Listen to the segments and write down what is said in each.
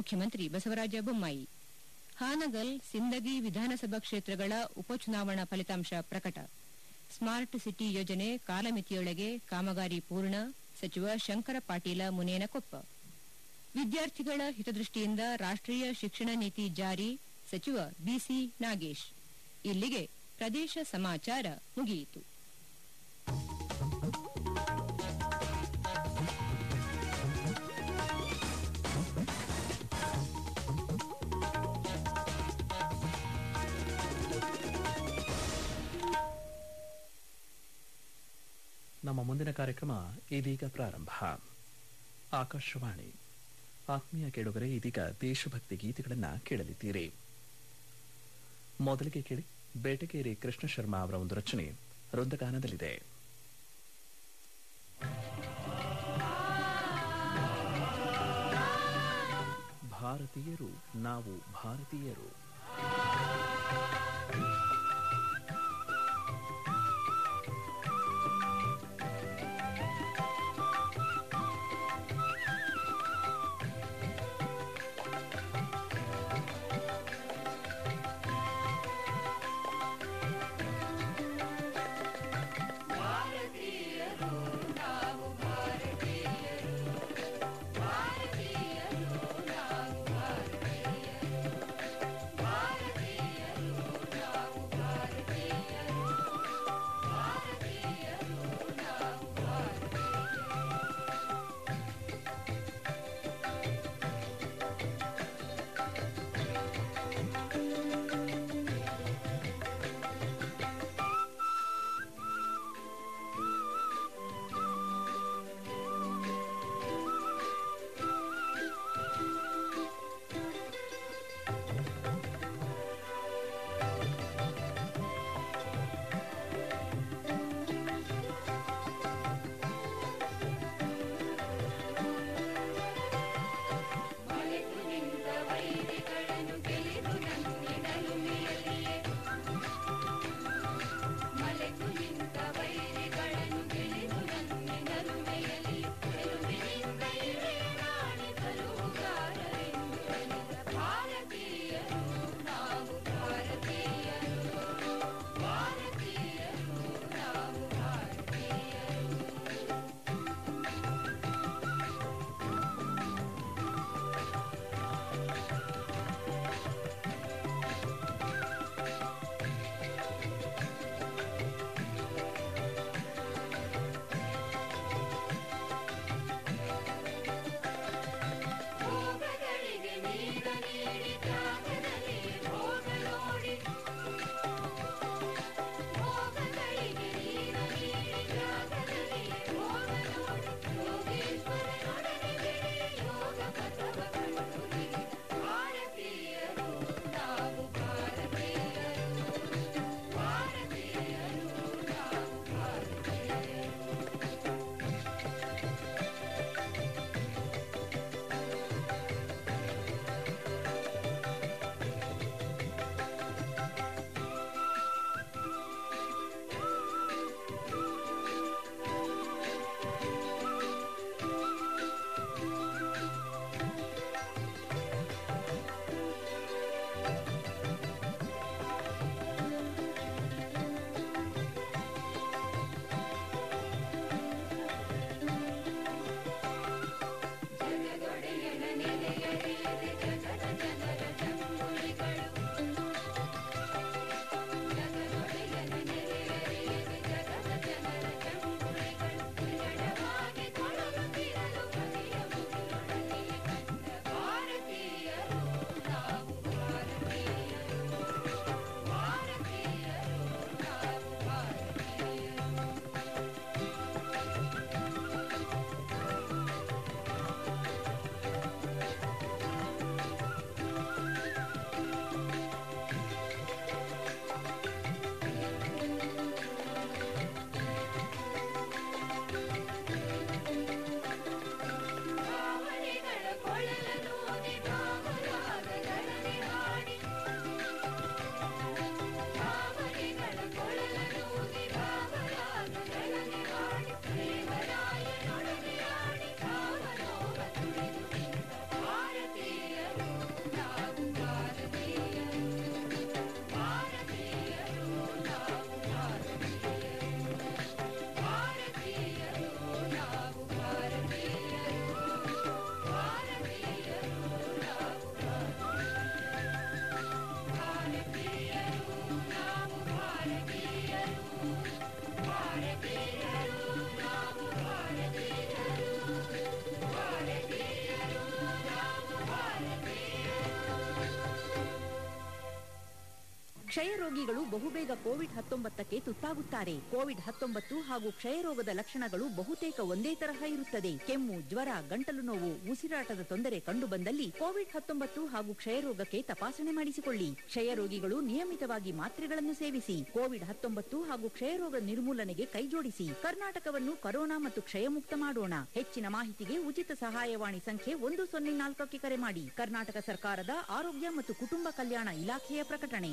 ಮುಖ್ಯಮಂತ್ರಿ ಬಸವರಾಜ ಬೊಮ್ಮಾಯಿ ಹಾನಗಲ್ ಸಿಂದಗಿ ವಿಧಾನಸಭಾ ಕ್ಷೇತ್ರಗಳ ಉಪಚುನಾವಣಾ ಫಲಿತಾಂಶ ಪ್ರಕಟ ಸ್ಮಾರ್ಟ್ ಸಿಟಿ ಯೋಜನೆ ಕಾಲಮಿತಿಯೊಳಗೆ ಕಾಮಗಾರಿ ಪೂರ್ಣ ಸಚಿವ ಶಂಕರ ಪಾಟೀಲ ಮುನೇನಕೊಪ್ಪ ವಿದ್ಯಾರ್ಥಿಗಳ ಹಿತದೃಷ್ಟಿಯಿಂದ ರಾಷ್ಟ್ರೀಯ ಶಿಕ್ಷಣ ನೀತಿ ಜಾರಿ ಸಚಿವ ಬಿಸಿ ನಾಗೇಶ್ ಇಲ್ಲಿಗೆ ಪ್ರದೇಶ ಸಮಾಚಾರ ಮುಗಿಯಿತು ನಮ್ಮ ಮುಂದಿನ ಕಾರ್ಯಕ್ರಮ ಇದೀಗ ಪ್ರಾರಂಭ ಆಕಾಶವಾಣಿ ಆತ್ಮೀಯ ಕೇಳುಗರೆ ಇದೀಗ ದೇಶಭಕ್ತಿ ಗೀತೆಗಳನ್ನ ಕೇಳಲಿದ್ದೀರಿ ಮೊದಲಿಗೆ ಕೇಳಿ ಬೇಟಗೇರಿ ಕೃಷ್ಣ ಶರ್ಮಾ ಅವರ ಒಂದು ರಚನೆ ವೃಂದಗಾನದಲ್ಲಿದೆ ಭಾರತೀಯರು ನಾವು ಭಾರತೀಯರು ಭಾರತೀಯರು ಕ್ಷಯರೋಗಿಗಳು ಬಹುಬೇಗ ಕೋವಿಡ್ ಹತ್ತೊಂಬತ್ತಕ್ಕೆ ತುತ್ತಾಗುತ್ತಾರೆ ಕೋವಿಡ್ ಹತ್ತೊಂಬತ್ತು ಹಾಗೂ ಕ್ಷಯರೋಗದ ಲಕ್ಷಣಗಳು ಬಹುತೇಕ ಒಂದೇ ತರಹ ಇರುತ್ತದೆ ಕೆಮ್ಮು ಜ್ವರ ಗಂಟಲು ನೋವು ಉಸಿರಾಟದ ತೊಂದರೆ ಕಂಡುಬಂದಲ್ಲಿ ಕೋವಿಡ್ ಹತ್ತೊಂಬತ್ತು ಹಾಗೂ ಕ್ಷಯರೋಗಕ್ಕೆ ತಪಾಸಣೆ ಮಾಡಿಸಿಕೊಳ್ಳಿ ಕ್ಷಯರೋಗಿಗಳು ನಿಯಮಿತವಾಗಿ ಮಾತ್ರೆಗಳನ್ನು ಸೇವಿಸಿ ಕೋವಿಡ್ ಹತ್ತೊಂಬತ್ತು ಹಾಗೂ ಕ್ಷಯರೋಗ ನಿರ್ಮೂಲನೆಗೆ ಕೈಜೋಡಿಸಿ ಕರ್ನಾಟಕವನ್ನು ಕೊರೋನಾ ಮತ್ತು ಕ್ಷಯಮುಕ್ತ ಮಾಡೋಣ ಹೆಚ್ಚಿನ ಮಾಹಿತಿಗೆ ಉಚಿತ ಸಹಾಯವಾಣಿ ಸಂಖ್ಯೆ ಒಂದು ಸೊನ್ನೆ ನಾಲ್ಕಕ್ಕೆ ಕರೆ ಮಾಡಿ ಕರ್ನಾಟಕ ಸರ್ಕಾರದ ಆರೋಗ್ಯ ಮತ್ತು ಕುಟುಂಬ ಕಲ್ಯಾಣ ಇಲಾಖೆಯ ಪ್ರಕಟಣೆ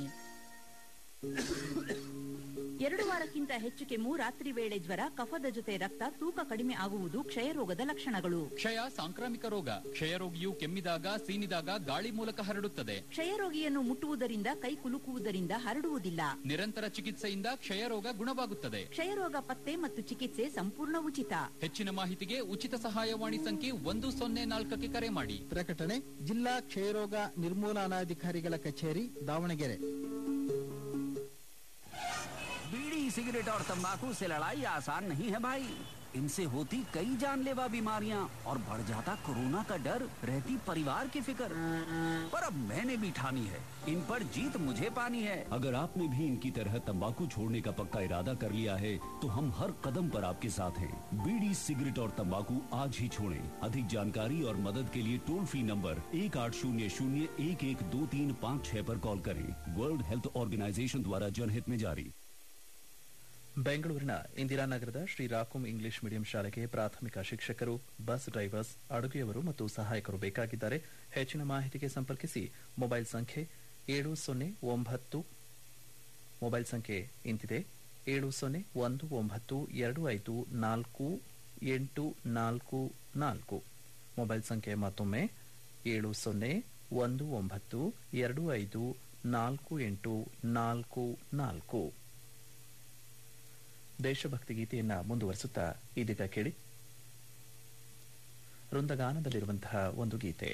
ಎರಡು ವಾರಕ್ಕಿಂತ ಹೆಚ್ಚು ಕೆಮ್ಮು ರಾತ್ರಿ ವೇಳೆ ಜ್ವರ ಕಫದ ಜೊತೆ ರಕ್ತ ತೂಕ ಕಡಿಮೆ ಆಗುವುದು ಕ್ಷಯರೋಗದ ಲಕ್ಷಣಗಳು ಕ್ಷಯ ಸಾಂಕ್ರಾಮಿಕ ರೋಗ ಕ್ಷಯರೋಗಿಯು ಕೆಮ್ಮಿದಾಗ ಸೀನಿದಾಗ ಗಾಳಿ ಮೂಲಕ ಹರಡುತ್ತದೆ ಕ್ಷಯರೋಗಿಯನ್ನು ಮುಟ್ಟುವುದರಿಂದ ಕೈ ಕುಲುಕುವುದರಿಂದ ಹರಡುವುದಿಲ್ಲ ನಿರಂತರ ಚಿಕಿತ್ಸೆಯಿಂದ ಕ್ಷಯರೋಗ ಗುಣವಾಗುತ್ತದೆ ಕ್ಷಯರೋಗ ಪತ್ತೆ ಮತ್ತು ಚಿಕಿತ್ಸೆ ಸಂಪೂರ್ಣ ಉಚಿತ ಹೆಚ್ಚಿನ ಮಾಹಿತಿಗೆ ಉಚಿತ ಸಹಾಯವಾಣಿ ಸಂಖ್ಯೆ ಒಂದು ಸೊನ್ನೆ ನಾಲ್ಕಕ್ಕೆ ಕರೆ ಮಾಡಿ ಪ್ರಕಟಣೆ ಜಿಲ್ಲಾ ಕ್ಷಯರೋಗ ನಿರ್ಮೂಲನಾಧಿಕಾರಿಗಳ ಕಚೇರಿ ದಾವಣಗೆರೆ बीड़ी सिगरेट और तंबाकू से लड़ाई आसान नहीं है भाई इनसे होती कई जानलेवा बीमारियां और बढ़ जाता कोरोना का डर रहती परिवार की फिक्र पर अब मैंने भी ठानी है इन पर जीत मुझे पानी है अगर आपने भी इनकी तरह तंबाकू छोड़ने का पक्का इरादा कर लिया है तो हम हर कदम पर आपके साथ हैं बीड़ी सिगरेट और तंबाकू आज ही छोड़ें अधिक जानकारी और मदद के लिए टोल फ्री नंबर एक आठ शून्य शून्य एक एक दो तीन पाँच छह पर कॉल करें वर्ल्ड हेल्थ ऑर्गेनाइजेशन द्वारा जनहित में जारी ಬೆಂಗಳೂರಿನ ಇಂದಿರಾನಗರದ ಶ್ರೀ ರಾಕುಂ ಇಂಗ್ಲಿಷ್ ಮೀಡಿಯಂ ಶಾಲೆಗೆ ಪ್ರಾಥಮಿಕ ಶಿಕ್ಷಕರು ಬಸ್ ಡ್ರೈವರ್ಸ್ ಅಡುಗೆಯವರು ಮತ್ತು ಸಹಾಯಕರು ಬೇಕಾಗಿದ್ದಾರೆ ಹೆಚ್ಚಿನ ಮಾಹಿತಿಗೆ ಸಂಪರ್ಕಿಸಿ ಮೊಬೈಲ್ ಸಂಖ್ಯೆ ಏಳು ಸೊನ್ನೆ ಒಂಬತ್ತು ಮೊಬೈಲ್ ಸಂಖ್ಯೆ ಇಂತಿದೆ ಏಳು ಸೊನ್ನೆ ಒಂದು ಒಂಬತ್ತು ಎರಡು ಐದು ನಾಲ್ಕು ಎಂಟು ನಾಲ್ಕು ನಾಲ್ಕು ಮೊಬೈಲ್ ಸಂಖ್ಯೆ ಮತ್ತೊಮ್ಮೆ ಏಳು ಸೊನ್ನೆ ಒಂದು ಒಂಬತ್ತು ಎರಡು ಐದು ನಾಲ್ಕು ಎಂಟು ನಾಲ್ಕು ನಾಲ್ಕು ದೇಶಭಕ್ತಿ ಗೀತೆಯನ್ನ ಮುಂದುವರಿಸುತ್ತಾ ಇದೀಗ ಕೇಳಿ ವೃಂದಗಾನದಲ್ಲಿರುವಂತಹ ಒಂದು ಗೀತೆ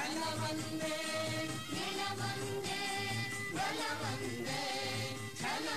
ಛಲ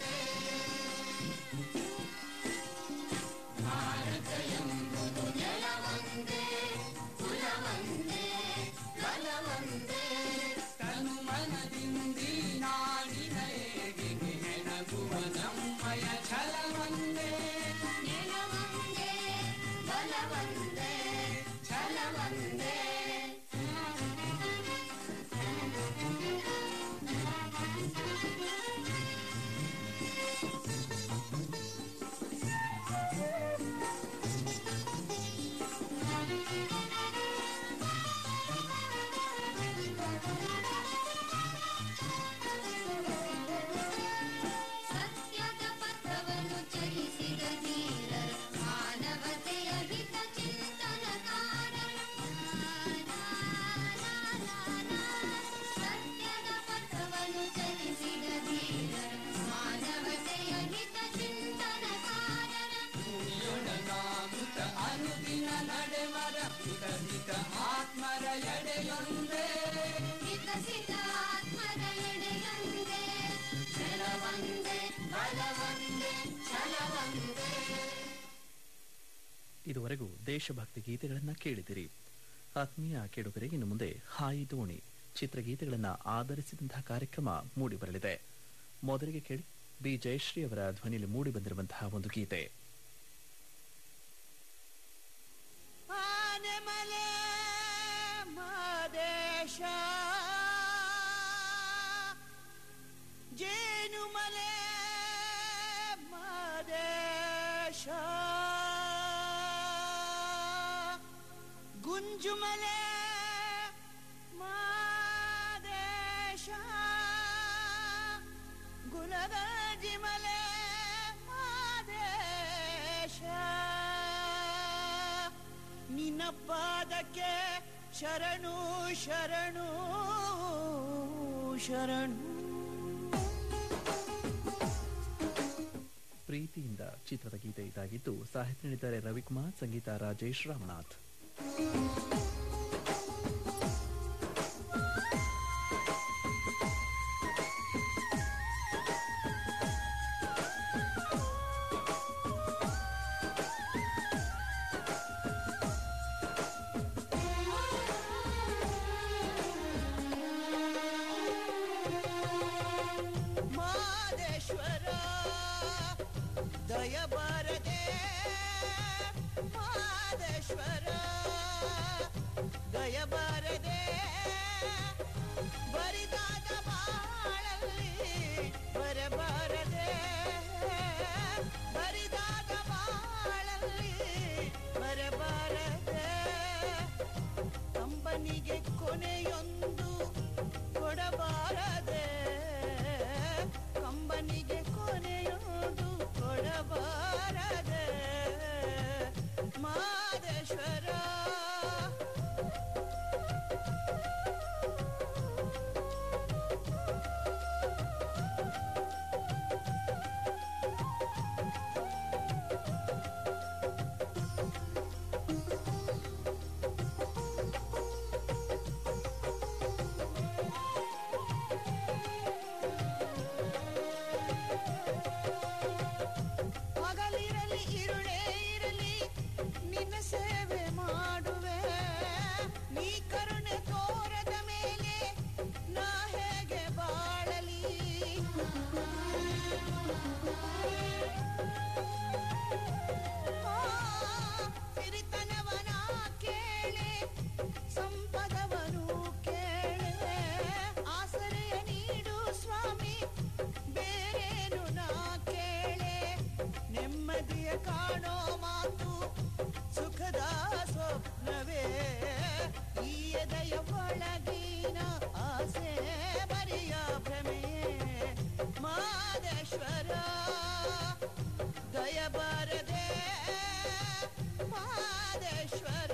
ಸತ್ಯದ ಪಥವನ್ನು ಚಲಿಸಿದ ಧೀರರು ಮಾನವತೆಯ ಹಿತ ಚಿಂತನಕಾರರು ಸತ್ಯದ ಪಥವನ್ನು ಚಲಿಸಿದ ಧೀರರು ಮಾನವತೆಯ ಹಿತ ಚಿಂತನಕಾರರು ವಿಕಸಿತ ಆತ್ಮರ ಎಡೆಯೊಂದೇ ಛಲವಂದೇ ಬಲವಂದೇ ಛಲವಂದೇ ಇದುವರೆಗೂ ದೇಶಭಕ್ತಿ ಗೀತೆಗಳನ್ನ ಕೇಳಿದಿರಿ ಆತ್ಮೀಯ ಕೇಳುಗರೆ ಇನ್ನು ಮುಂದೆ ಹಾಯಿ ದೋಣಿ ಚಿತ್ರಗೀತೆಗಳನ್ನ ಆಧರಿಸಿದಂತಹ ಕಾರ್ಯಕ್ರಮ ಮೂಡಿಬರಲಿದೆ ಮೊದಲಿಗೆ ಕೇಳಿ ಬಿ ಜಯಶ್ರೀ ಅವರ ಧ್ವನಿಯಲ್ಲಿ ಮೂಡಿ ಬಂದಿರುವಂತಹ ಒಂದು ಗೀತೆ ಆನೆಮಲೆ ಮಾದೇಶ ಜೇನುಮಲೆ ಮಾದೇಶ ಗುಂಜುಮಲೆ ಮಾದೇಶ ಗುಲಗಜಿಮಲೆ ಮಾದೇಶ ನಿನ್ನ ಪಾದಕ್ಕೆ ಶರಣು ಶರಣು ಶರಣು ಪ್ರೀತಿಯಿಂದ ಚಿತ್ರದ ಗೀತೆ ಇದಾಗಿದ್ದು ಸಾಹಿತ್ಯ ನೀಡಿದ್ದಾರೆ ರವಿಕುಮಾರ್ ಸಂಗೀತ ರಾಜೇಶ್ ರಾಮನಾಥ್ ಮಾದೇಶ್ವರ ದಯ ಬಾರದೆ ಮಾದೇಶ್ವರ ದಯ ಬಾರದೆ ಬರಿದಾದ ಬಾಳಲ್ಲಿ ಬರಬಾರದೆ ಬರಿದಾದ ಬಾಳಲ್ಲಿ ಬರಬಾರದೆ ಕಂಬನಿಗೆ ಕೊನೆಯೊಂದು ಕೊಡಬಾರದೆ ಕಂಬನಿಗೆ ಕೊನೆಯೊಂದು ಕೊಡಬಾರದೆ ಮಾದೇಶ್ವರ ಹಗಲಿರಲಿ ಇರುಳೇ ಇರಲಿ ನಿನ್ನ ಸೇವೆ ಮಾಡುವೆ ನೀ ಕರುಣೆ ತೋರದ ಮೇಲೆ ನಾ ಹೇಗೆ ಬಾಳಲಿ ಆ, ಸಿರಿತನವನ ಕೇಳೆ ಸಂಪದವನು ಕೇಳೆ ಆಸರೆಯ ನೀಡು ಸ್ವಾಮಿ ಬೇರೇನು ನಾ ಕೇಳೆ ನೆಮ್ಮದಿಯ ಕಾಣೋ ಮಾತು ಸುಖದ ಸ್ವಪ್ನವೇ ಈ ಎದೆಯ ಒಳಗಿನ ಆಸೆ ಬರಿಯ ಭ್ರಮೆಯೇ ಮಾದೇಶ್ವರ ದಯ ಬಾರದೆ ಮಾದೇಶ್ವರ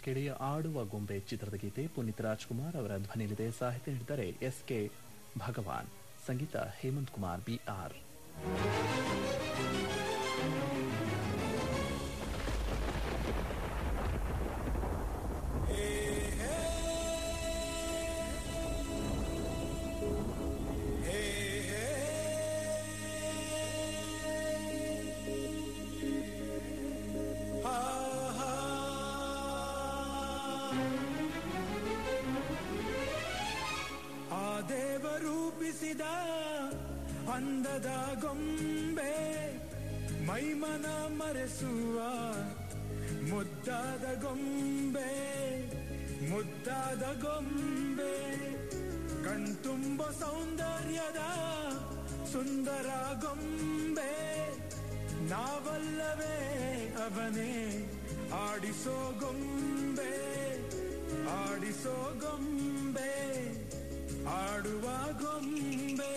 ಕೇಳಿ ಆಡುವ ಗೊಂಬೆ ಚಿತ್ರದ ಗೀತೆ ಪುನೀತ್ ರಾಜ್ಕುಮಾರ್ ಅವರ ಧ್ವನಿಯಲ್ಲಿದೆ ಸಾಹಿತ್ಯ ನೀಡಿದ್ದಾರೆ ಎಸ್ ಕೆ ಭಗವಾನ್ ಸಂಗೀತ ಹೇಮಂತ್ ಕುಮಾರ್ ಬಿ ಆರ್ ಆ ದೇವ ರೂಪಿಸಿದ ಅಂದದ ಗೊಂಬೆ ಮೈಮನ ಮರೆಸುವ ಮುದ್ದಾದ ಗೊಂಬೆ ಮುದ್ದಾದ ಗೊಂಬೆ ಕಣ್ತುಂಬ ಸೌಂದರ್ಯದ ಸುಂದರ ಗೊಂಬೆ ನಾವಲ್ಲವೇ ಅವನೇ ಆಡಿಸೋ ಗೊಂಬೆ ಆಡಿಸೋ ಗೊಂಬೆ ಆಡುವ ಗೊಂಬೆ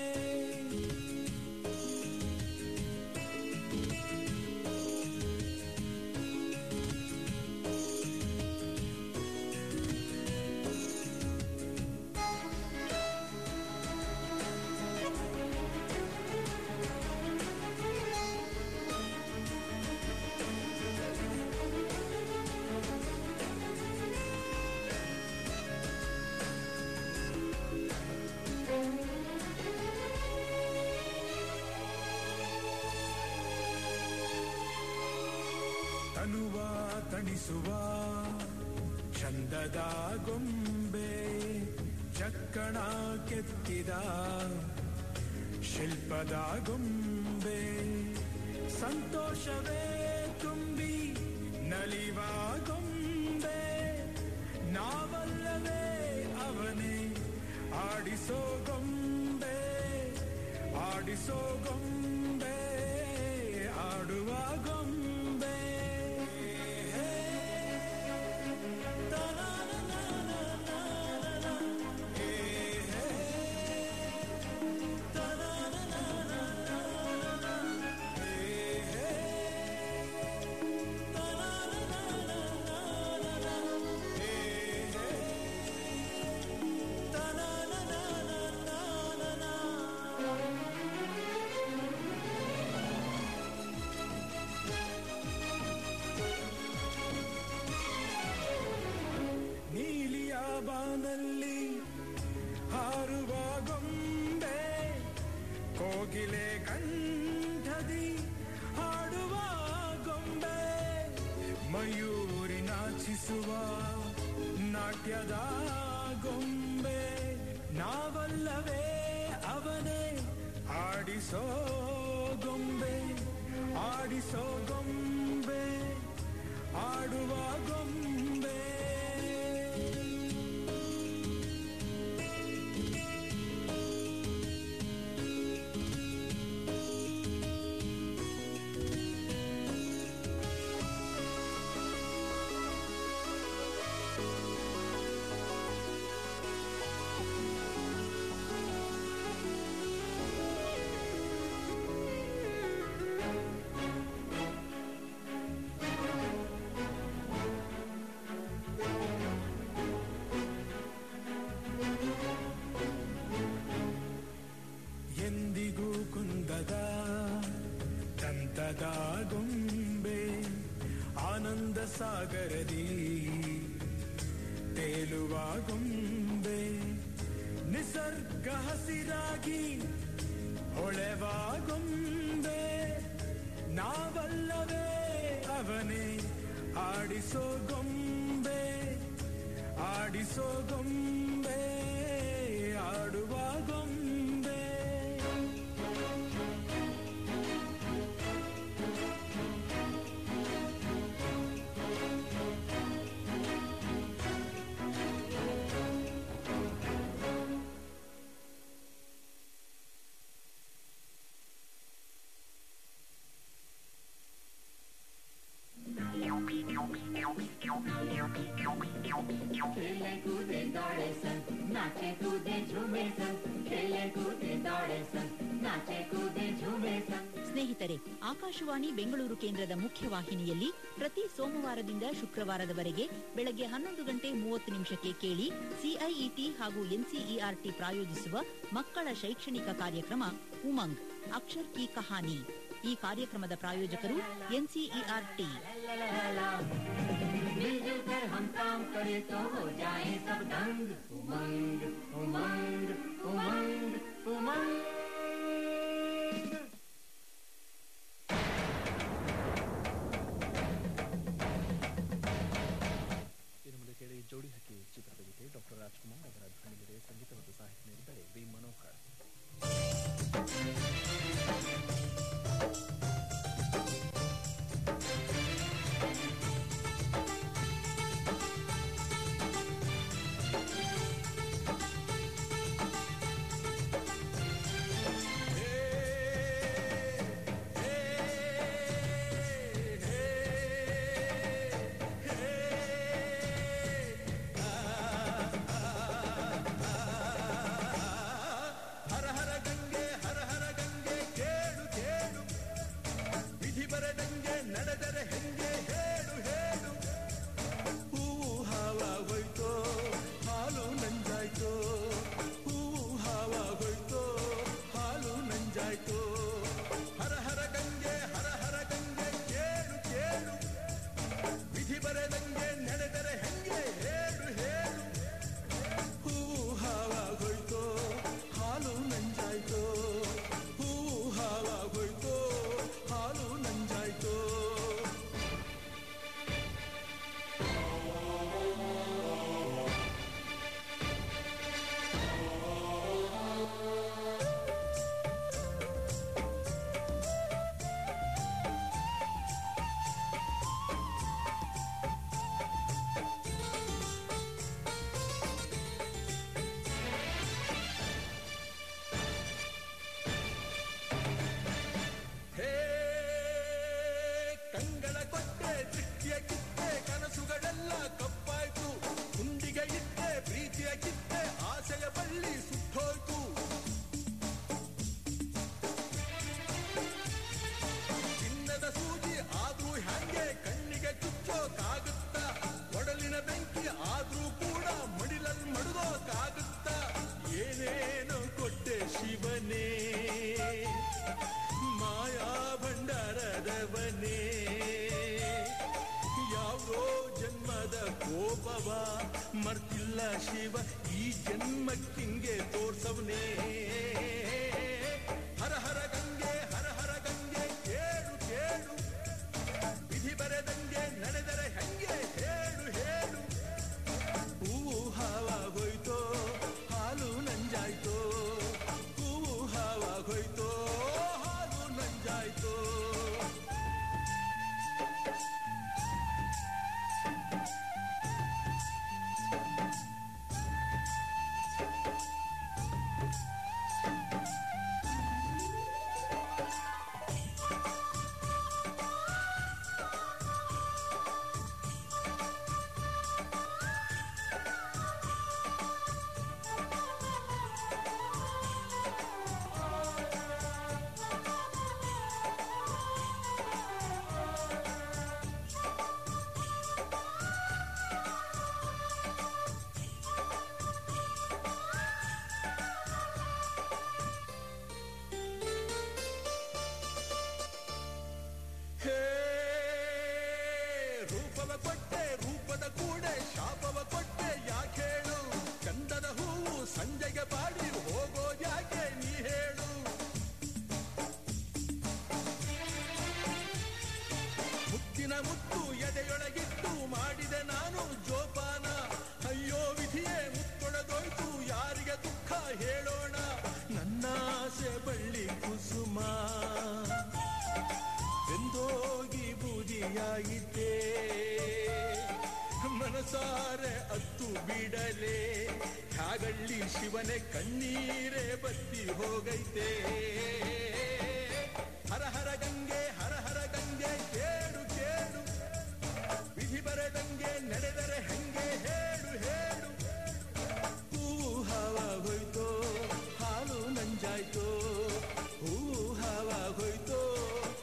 ತನುವ ತಣಿಸುವ ಚಂದದ ಗೊಂಬೆ ಚಕ್ಕಣ ಕೆತ್ತಿದ ಶಿಲ್ಪದ ಗೊಂಬೆ ಸಂತೋಷವೇ ತುಂಬಿ ನಲಿವ ಗೊಂಬೆ ನಾವಲ್ಲವೇ ಅವನೇ ಆಡಿಸೋ ಗೊಂಬೆ ಆಡಿಸೋ ಗೊಂಬೆ ಆಡುವ ಗೊಂಬೆ ನೀಲಿಯ ಬಾನಲ್ಲಿ ಹಾರುವ ಗೊಂಬೆ ಕೋಗಿಲೆ ಕಂಠದಿ ಹಾಡುವ ಗೊಂಬೆ ಮಯೂರಿ ನಾಚಿಸುವ ನಾಟ್ಯದ ಗೊಂಬೆ ನಾವಲ್ಲವೇ ಅವನೇ ಆಡಿಸೋ ಗೊಂಬೆ ಆಡಿಸೋ ಗೊಂಬೆ ಆಡುವ ಗೊಂಬೆ ಎಂದಿಗೂ ಕುಂದದ ದಂತದ ಗೊಂಬೆ ಆನಂದ ಸಾಗರದಿ ತೇಲುವ ಗೊಂಬೆ ನಿಸರ್ಗ ಹಸಿರಾಗಿ ಹೊಳೆವ ಗೊಂಬೆ ನಾವಲ್ಲವೇ ಅವನೇ ಆಡಿಸೋ ಗೊಂಬೆ ಆಡಿಸೋ ಗೊಂಬೆ ಆಡುವ ಗೊಂಬೆ खेले कूदे दौड़े सन नाचे कूदे झूमे सन खेले कूदे दौड़े सन नाचे कूदे झूमे सन ಸ್ನೇಹಿತರೆ ಸ್ನೇಹಿತರೆ ಆಕಾಶವಾಣಿ ಬೆಂಗಳೂರು ಕೇಂದ್ರದ ಮುಖ್ಯವಾಹಿನಿಯಲ್ಲಿ ಪ್ರತಿ ಸೋಮವಾರದಿಂದ ಶುಕ್ರವಾರದವರೆಗೆ ಬೆಳಗ್ಗೆ ಹನ್ನೊಂದು ಗಂಟೆ ಮೂವತ್ತು ನಿಮಿಷಕ್ಕೆ ಕೇಳಿ ಸಿಐಇಟಿ ಹಾಗೂ ಎನ್ಸಿಇಆರ್ಟಿ ಪ್ರಾಯೋಜಿಸುವ ಮಕ್ಕಳ ಶೈಕ್ಷಣಿಕ ಕಾರ್ಯಕ್ರಮ ಉಮಂಗ್ ಅಕ್ಷರ್ ಕಿ ಕಹಾನಿ ಈ ಕಾರ್ಯಕ್ರಮದ ಪ್ರಾಯೋಜಕರು ಎನ್ಸಿಇಆರ್ಟಿ मिलजुल कर हम काम करें तो हो जाए सब दंग उमंग उमंग उमंग उमंग ಇನ್ನು ಮುಂದೆ ಕೇಳಿ ಜೋಡಿ ಹಕ್ಕಿ ಚಿತ್ರದ ಗೀತೆ ಡಾಕ್ಟರ್ ರಾಜ್ಕುಮಾರ್ ಅವರ ಧ್ವನಿಗೆ ಸಂಗೀತ ಮತ್ತು ಸಾಹಿತ್ಯ ನೀಡಿದ್ದಾರೆ ವಿ ಮನೋಹರ್ ಹರ ಹರ ಗಂಗೆ ಹರ ಹರ ಗಂಗೆ ಕೇಳು ಕೇಳು ವಿಧಿ ಬರದಂಗೆ ನಡೆದರೆ ಹೆಂಗೆ ಹೇಳು ಹೇಳು ಹೂವು ಹಾವಾಗೋಯ್ತೋ ಹಾಲು ನಂಜಾಯ್ತೋ ಹೂವು ಹಾವಾಗೋಯ್ತೋ ಹಾಲು ನಂಜಾಯ್ತೋ ಹರ ಹರ ಗಂಗೆ ಹರ ಹರ ಗಂಗೆ ಕೇಳು ಕೇಳು ವಿಧಿ ಬರದಂಗೆ ನಡೆದರೆ ಹೆಂಗೆ ಹೇಳು ಹೇಳು ಹೂವು ಹಾವಾಗೋಯ್ತೋ ಹಾಲು ನಂಜಾಯ್ತೋ ಹೂವು ಹಾವಾಗೋಯ್ತೋ ಹಾಲು ನಂಜಾಯ್ತೋ ಹೇ ಕಂಗಳ ಕೊಟ್ಟೆ ದೃಷ್ಟಿಯ ಕಿತ್ತೆ ಕನಸುಗಳೆಲ್ಲ ಕಪ್ಪಾಯ್ತು ಗುಂಡಿಗೆ ಇತ್ತೆ ಪ್ರೀತಿಯ ಕಿತ್ತೆ ಆಸೆಯ ಬಳ್ಳಿ ಸುಟ್ಟೋಯ್ತು ಚಿನ್ನದ ಸೂಜಿ ಆದ್ರೂ ಹ್ಯಾಂಗೆ ಕಣ್ಣಿಗೆ ಚುಚ್ಚೋಕಾಗುತ್ತ ಒಡಲಿನ ಬೆಂಕಿ ಆದ್ರೂ ಕೂಡ ಮಡಿಲಲ್ಲಿ ಮಡುಗೋಕಾಗುತ್ತ ಏನೇನೋ ಕೊಟ್ಟೆ ಶಿವನೇ ಮಾಯಾ ಭಂಡಾರದವನೇ ಯಾವುದೋ ಜನ್ಮದ ಕೋಪವ ಮರ್ತಿಲ್ಲ ಶಿವ ಈ ಜನ್ಮಕ್ಕಿಂಗೆ ತೋರ್ಸವನೇ ಹರ ಹರ ಗಂಗೆ ಹರ ಹರ ಗಂಗೆ ಕೇಳು ಕೇಳು ವಿಧಿ ಬರೆದಂಗೆ ನಡೆದರೆ ಹೆಂಗೆ ಹೇಳು ಹೇಳು ಹೂವು ಹಾವಾಗೋಯ್ತೋ ಹಾಲು ನಂಜಾಯ್ತೋ ಹೂವು ಹಾವಾಗೋಯ್ತೋ ಹಾಲು ನಂಜಾಯ್ತೋ ಹೇ ರೂಪವ ಕೊಟ್ಟೆ ರೂಪದ ಕೂಡೆ ಶಾಪವ ಕೊಟ್ಟೆ ಯಾಕೇಳು ಚಂದದ ಹೂವು ಸಂಜೆಗೆ ಬಾಡಿ ಹೋಗೋ ಯಾಕೆ ನೀ ಹೇಳು ಮುತ್ತಿನ ಮುತ್ತು ಎದೆಯೊಳಗಿಟ್ಟು ಮಾಡಿದೆ ನಾನು ಜೋಪಾನ ಅಯ್ಯೋ ವಿಧಿಯೇ ಮುತ್ತೊಳಗೋಯ್ತು ಯಾರಿಗೆ ದುಃಖ ಹೇಳೋಣ ನನ್ನಾಸೆ ಬಳ್ಳಿ ಕುಸುಮ ಬೆಂದೋಗಿ ಬೂದಿಯಾಗಿದ್ದೆ ಮನಸಾರೆ ಅತ್ತು ಬಿಡಲೆ ಹಾಗಳ್ಳಿ ಶಿವನೇ ಕಣ್ಣೀರೇ ಬತ್ತಿ ಹೋಗೈತೆ ಹರ ಹರ ಗಂಗೆ ಹರ ಹರ ಗಂಗೆ ಕೇಳು ಕೇಳು ವಿಧಿ ಬರೆದಂಗೆ ನಡೆದರೆ ಹೆಂಗೆ ಹೇಳು ಹೇಳು ಹೂವು ಹಾವಾಗೋಯ್ತೋ ಹಾಲು ನಂಜಾಯ್ತೋ ಹೂವು ಹಾವಾಗೋಯ್ತೋ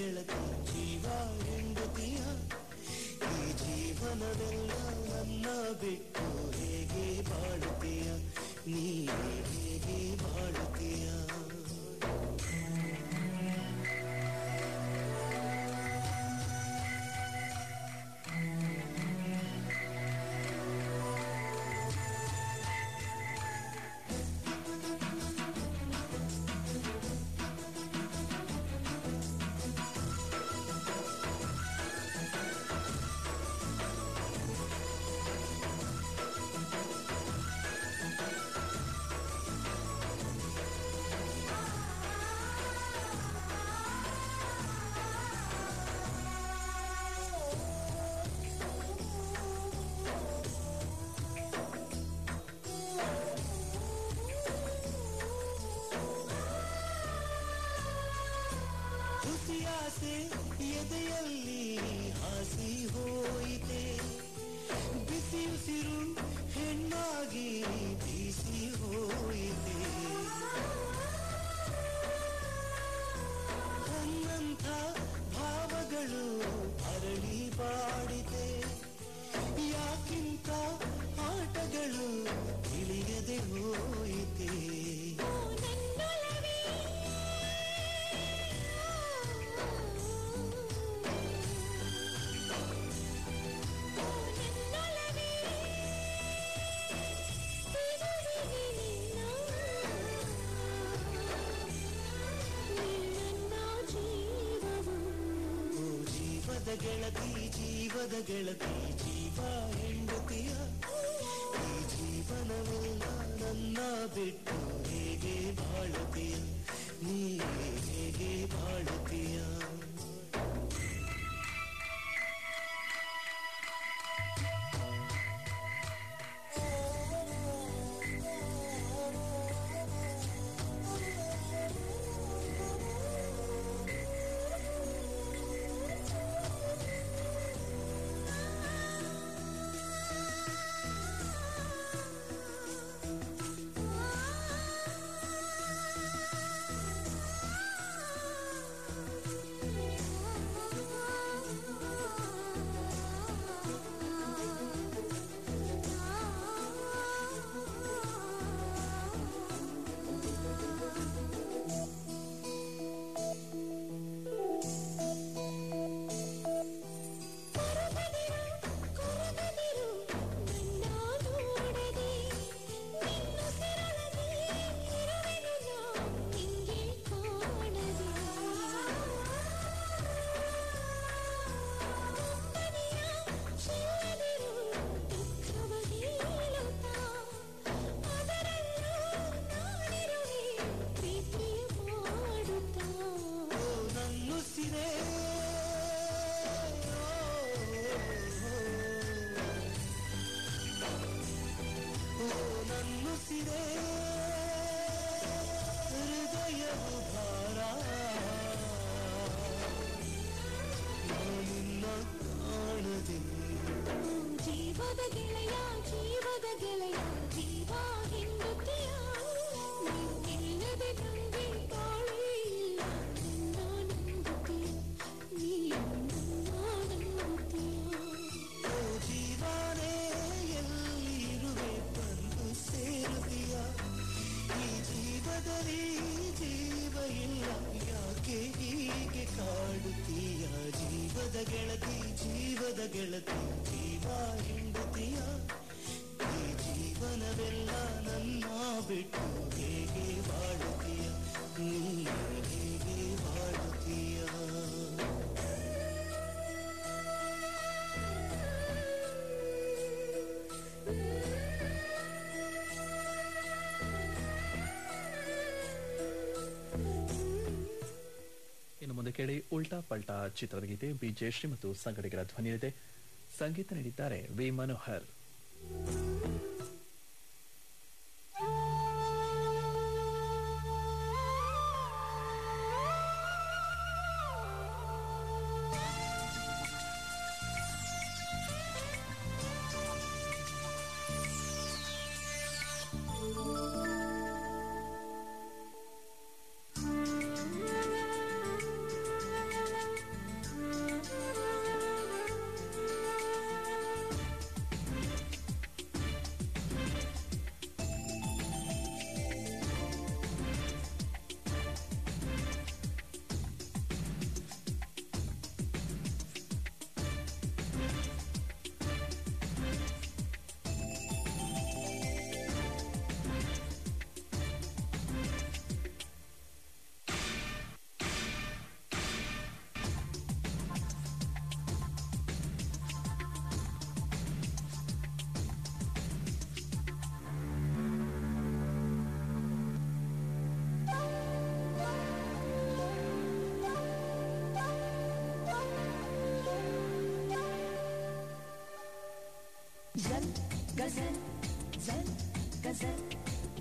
ಗೆಳತಿ ಜೀವ ಹೆಂಡತಿಯ ಈ ಜೀವನವೆಲ್ಲ ನನ್ನ ಬಿಟ್ಟು ಹೇಗೆ ಬಾಳುತ್ತೀಯ ನೀ ಹೇಗೆ ಬಾಳುತ್ತೀಯ ಹುಸಿಯಾಸೆ ಎದೆಯಲ್ಲಿ ಹಾಸಿ ಹೋಯಿತೆ ಬಿಸಿ ಉಸಿರು ಹೆಣ್ಣಾಗಿ ಬೀಸಿ ಹೋಯಿತೆ ನನ್ನಂಥ ಭಾವಗಳು ಅರಳಿ ಬಾಡಿದೆ ಯಾಕಿಂತ ಆಟಗಳು ತಿಳಿಯದೆ ಹೋಯಿತೆ ಓ ಜೀವದ ಗೆಳತಿ ಜೀವದ ಗೆಳತಿ ಜೀವ ಹೆಂಡತಿಯ ಈ ಜೀವನವೆಲ್ಲ ನನ್ನ ಬಿಟ್ಟು ಹೇಗೆ ಬಾಳುತ್ತೀಯ ನೀ ಹೇಗೆ ಬಾಳುತ್ತೀಯ ಓ ನನ್ನುಸಿರೇ ಓ ನನ್ನುಸಿರೇ ಹೃದಯವು ಭಾರ ನಿನ್ನ ಕಾಣದೆ ಜೀವದ ಗೆಳೆಯ ಜೀವದ ಗೆಳೆಯ ಜೀವ ಹೆಂಡತಿಯ ನೀನಿಲ್ಲದೆ ನಂಗೆ ಬಾಳೇ ಇಲ್ಲ ನಿನ್ನ ನಂಬುತ್ತೀಯ ನೀ ನನ್ನ ನಂಬುತ್ತೀಯ ಓ ಜೀವನೇ ಎಲ್ಲಿರುವೆ ಬಂದು ಸೇರುತ್ತೀಯ ಈ ಜೀವದಲ್ಲಿ ಜೀವ ಇಲ್ಲ ಯಾಕೆ ಹೀಗೆ ಕಾಡುತ್ತೀಯ ಜೀವದ ಗೆಳತಿ ಜೀವದ ಗೆಳತಿ ಜೀವ ಹಿಂಡುತ್ತೀಯ ಈ ಜೀವನವೆಲ್ಲ ನನ್ನ ಬಿಟ್ಟು ಹೇಗೆ ಬಾಳುತ್ತೀಯ ನೀ ಹೇಗೆ ಬಾಳುತ್ತೀಯ ಇನ್ನು ಮುಂದೆ ಕೇಳಿ ಉಲ್ಟಾ ಪಲ್ಟಾ ಚಿತ್ರದ ಗೀತೆ ಬಿ ಜಯಶ್ರೀ ಮತ್ತು ಸಂಗಡಿಗರ ಧ್ವನಿಯಲ್ಲಿದೆ ಸಂಗೀತ ನೀಡಿದ್ದಾರೆ ವಿ ಮನೋಹರ್ ಆ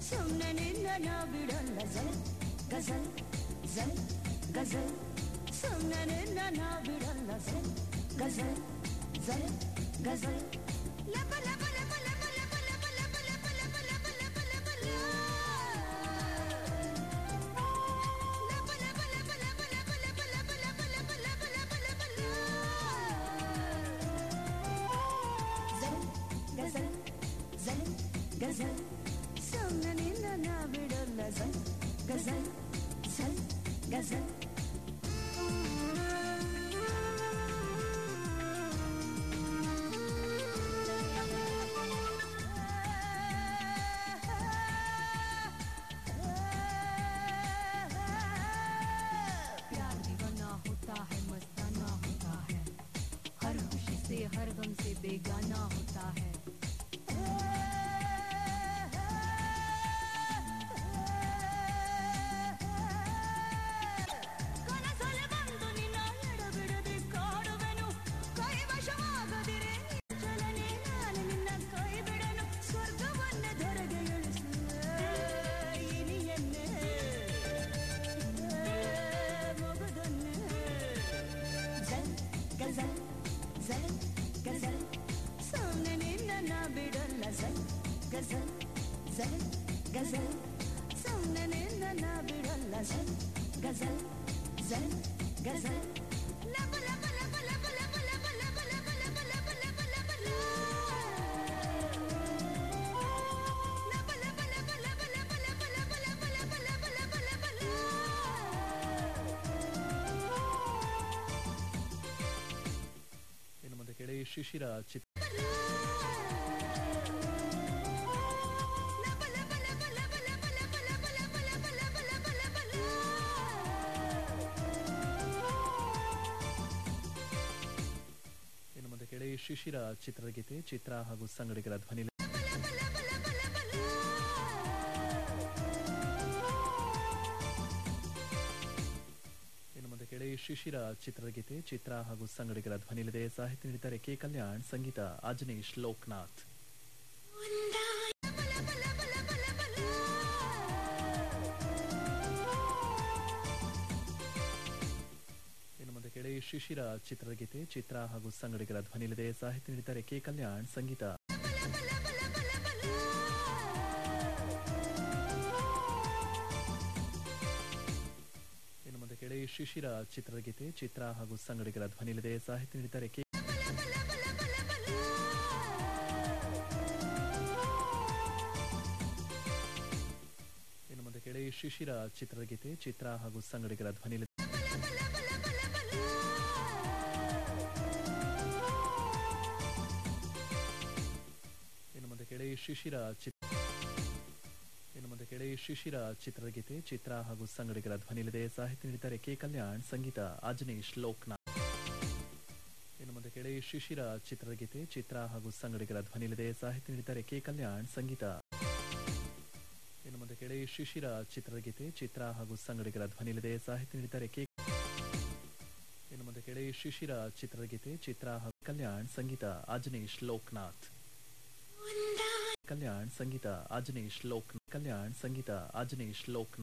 ಸುಮ್ಮನೆ ನಿನ್ನ ನಾ ಬಿಡಲ್ಲ ಜಲ್ ಗಜಲ್ ಜಲ್ ಗಜಲ್ ಸುಮ್ಮನೆ ನಿನ್ನ ನಾ ಬಿಡಲ್ಲ ಜಲ್ ಗಜಲ್ ಜಲ್ ಗಜಲ್ ಲಪ ಲಪ ಲಪ ಲಪ ಲಪ ಲಪ ಲಪ ಲಪ ಲಪ ಲಪ ಲಪ ಲಪ ಲ. ಲಪ ಲಪ ಲಪ ಲಪ ಲಪ ಲಪ ಲಪ ಲಪ ಲಪ ಲಪ ಲಪ ಲಪ ಲ. ಜಲ್ ಗಜಲ್ ಜಲ್ ಗಜಲ್ ಸುಮ್ಮನೆ ನಿನ್ನ ನಾ ಬಿಡಲ್ಲ ಜಲ್ ಗಜಲ್ ಜಲ್ ಗಜಲ್ प्यार दीवाना होता है मस्ताना होता है हर खुशी से हर गम से बेगाना होता है ಕನಸಲ್ಲಿ ಬಂದು ನಿನ್ನ ಎಡಬಿಡದೆ ಕಾಡುವೆನು ಕೈ ವಶವಾಗದಿರೆ ಚಲನೆ ನಾನು ನಿನ್ನ ಕೈ ಬಿಡನು ಸ್ವರ್ಗವನ್ನೇ ಧರೆಗೆ ಇಳಿಸುವೆ ಇನಿಯನ್ನೇ ಮಗದನ್ನೇ ಜಲ್ ಗಜಲ್ ಜಲ್ ಗಜಲ್ ಸುಮ್ಮನೆ ನಿನ್ನ ನಾ ಬಿಡಲ್ಲ ಜಲ್ ಗಜಲ್ ಜಲ್ ಗಜಲ್ ಸುಮ್ಮನೆ ನಿನ್ನ ನಾ ಬಿಡಲ್ಲ ಜಲ್ ಗಜಲ್ ಜಲ್ ಗಜಲ್ ಲಪ ಲಪ ಲಪ ಲಪ ಲಪ ಲಪ ಲಪ ಲಪ ಲಪ ಲಪ ಲಪ ಲಪ ಲ. ಲಪ ಲಪ ಲಪ ಲಪ ಲಪ ಲಪ ಲಪ ಲಪ ಲಪ ಲಪ ಲಪ ಲಪ ಲ. ಇನ್ನು ಮುಂದೆ ಕೇಳಿ ಶಿಶಿರ ಚಿತ್ರ ಇನ್ನು ಮುಂದೆ ಕೇಳಿ ಶಿಶಿರ ಚಿತ್ರಗೀತೆ ಚಿತ್ರ ಹಾಗೂ ಸಂಗಡಿಗರ ಧ್ವನಿ ಇನ್ನು ಮುಂದೆ ಕೇಳಿ ಶಿಶಿರ ಚಿತ್ರಗೀತೆ ಚಿತ್ರ ಹಾಗೂ ಸಂಗಡಿಗರ ಧ್ವನಿಲಿದೆ ಸಾಹಿತ್ಯ ನೀಡಿದ್ದಾರೆ ಕೆ ಕಲ್ಯಾಣ್ ಸಂಗೀತ ಅಜನೀಶ್ ಲೋಕನಾಥ್ ಇನ್ನು ಮುಂದೆ ಕೇಳಿ ಶಿಶಿರ ಚಿತ್ರಗೀತೆ ಚಿತ್ರ ಹಾಗೂ ಸಂಗಡಿಗರ ಧ್ವನಿಲಿದೆ ಸಾಹಿತ್ಯ ನೀಡಿದ್ದಾರೆ ಕೆ ಕಲ್ಯಾಣ್ ಸಂಗೀತ ಇನ್ನು ಮುಂದೆ ಕೇಳಿ ಶಿಶಿರ ಚಿತ್ರಗೀತೆ ಚಿತ್ರ ಹಾಗೂ ಸಂಗಡಿಗರ ಧ್ವನಿಲಿದೆ ಸಾಹಿತ್ಯ ನೀಡಿದ್ದಾರೆ ಕೆ ಇನ್ನು ಮುಂದೆ ಕೇಳಿ ಶಿಶಿರ ಚಿತ್ರಗೀತೆ ಚಿತ್ರ ಹಾಗೂ ಸಂಗಡಿಗರ ಧ್ವನಿಲಿದೆ ಇನ್ನು ಮುಂದೆ ಕೇಳಿ ಶಿಶಿರ ಚಿತ್ರ ಇನ್ನು ಮುಂದೆ ಕೇಳಿ ಶಿಶಿರ ಚಿತ್ರಗೀತೆ ಚಿತ್ರ ಹಾಗೂ ಸಂಗಡಿಗರ ಧ್ವನಿಲಿದೆ ಸಾಹಿತ್ಯ ನೀಡಿದ್ದಾರೆ ಕೆ ಕಲ್ಯಾಣ್ ಸಂಗೀತ ಅಜನೀಶ್ ಲೋಕನಾಥ್ ಇನ್ನು ಮುಂದೆ ಕೇಳಿ ಶಿಶಿರ ಚಿತ್ರಗೀತೆ ಚಿತ್ರ ಹಾಗೂ ಸಂಗಡಿಗರ ಧ್ವನಿಲಿದೆ ಸಾಹಿತ್ಯ ನೀಡಿದ್ದಾರೆ ಕೆ ಕಲ್ಯಾಣ್ ಸಂಗೀತ ಇನ್ನು ಮುಂದೆ ಕೇಳಿ ಶಿಶಿರ ಚಿತ್ರಗೀತೆ ಚಿತ್ರ ಹಾಗೂ ಸಂಗಡಿಗರ ಧ್ವನಿಲಿದೆ ಸಾಹಿತ್ಯ ನೀಡಿದ್ದಾರೆ ಕೆ ಇನ್ನು ಮುಂದೆ ಕೇಳಿ ಶಿಶಿರ ಚಿತ್ರಗೀತೆ ಚಿತ್ರ ಹಾಗೂ ಕಲ್ಯಾಣ್ ಸಂಗೀತ ಅಜನೀಶ್ ಲೋಕನಾಥ್ ಕಲ್ಯಾಣ್ ಸಂಗೀತ ಅಜನೀಶ್ ಲೋಕ್ ಕಲ್ಯಾಣ್ ಸಂಗೀತ ಅಜನೀಶ್ ಲೋಕ್